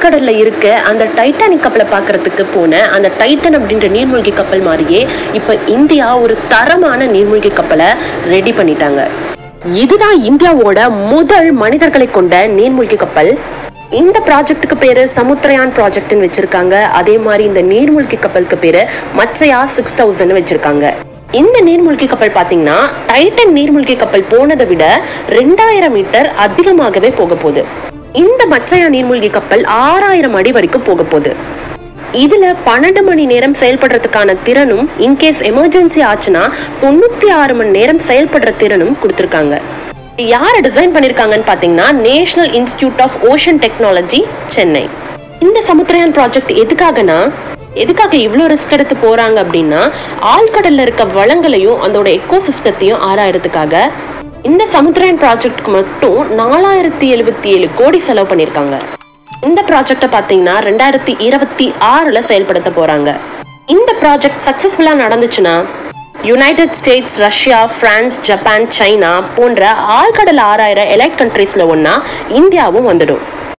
ஆழ்கடல்ல இருக்க அந்த டைட்டானிக் கப்பலை பார்க்கறதுக்கு போன அந்த டைட்டன் அப்படின்ற நீர்மூழ்கி கப்பல் மாதிரியே இப்போ இந்தியா ஒரு தரமான நீர்மூழ்கி கப்பலை ரெடி பண்ணிட்டாங்க இதுதான் இந்தியாவோட முதல் மனிதர்களை கொண்ட நீர்மூழ்கி கப்பல் இந்த ப்ராஜெக்ட்டுக்கு பேரு சமுத்திரயான் ப்ராஜெக்ட்னு வச்சிருக்காங்க அதே மாதிரி இந்த நீர்மூழ்கி கப்பலுக்கு பேரு மச்சயா சிக்ஸ் தௌசண்ட் வச்சிருக்காங்க இந்த நீர்மூழ்கி கப்பல் பாத்தீங்கன்னா டைட்டன் நீர்மூழ்கி கப்பல் போனதை விட ரெண்டாயிரம் மீட்டர் அதிகமாகவே போக போகுது இந்த மச்சயா நீர்மூழ்கி கப்பல் ஆறாயிரம் அடி வரைக்கும் போக போகுது இதுல பன்னெண்டு மணி நேரம் செயல்படுறதுக்கான திறனும் இன்கேஸ் எமர்ஜென்சி ஆச்சுன்னா தொண்ணூத்தி ஆறு மணி நேரம் செயல்படுற திறனும் கொடுத்துருக்காங்க யாரை டிசைன் பண்ணிருக்காங்கன்னு பாத்தீங்கன்னா national institute of ocean technology Chennai இந்த சமுத்திரயான் ப்ராஜெக்ட் எதுக்காகனா எதுக்காக இவ்வளோ ரிஸ்க் எடுத்து போறாங்க அப்படின்னா ஆழ்கடல்ல இருக்க வளங்களையும் அதோட எக்கோ சிஸ்டத்தையும் ஆராயறதுக்காக இந்த சமுத்திரயான் ப்ராஜெக்ட்க்கு மட்டும் நாலாயிரத்தி எழுபத்தி ஏழு கோடி செலவு பண்ணியிருக்காங்க இந்த ப்ராஜெக்டை பார்த்தீங்கன்னா ரெண்டாயிரத்தி இருபத்தி ஆறுல செயல்படுத்த போறாங்க இந்த ப்ராஜெக்ட் சக்சஸ்ஃபுல்லா நடந்துச்சுன்னா United States Russia France Japan China போன்ற ஆழ்கடல் ஆறாயிரம் எலைட் கண்ட்ரீஸ்ல ஒன்னா இந்தியாவும் வந்துடும்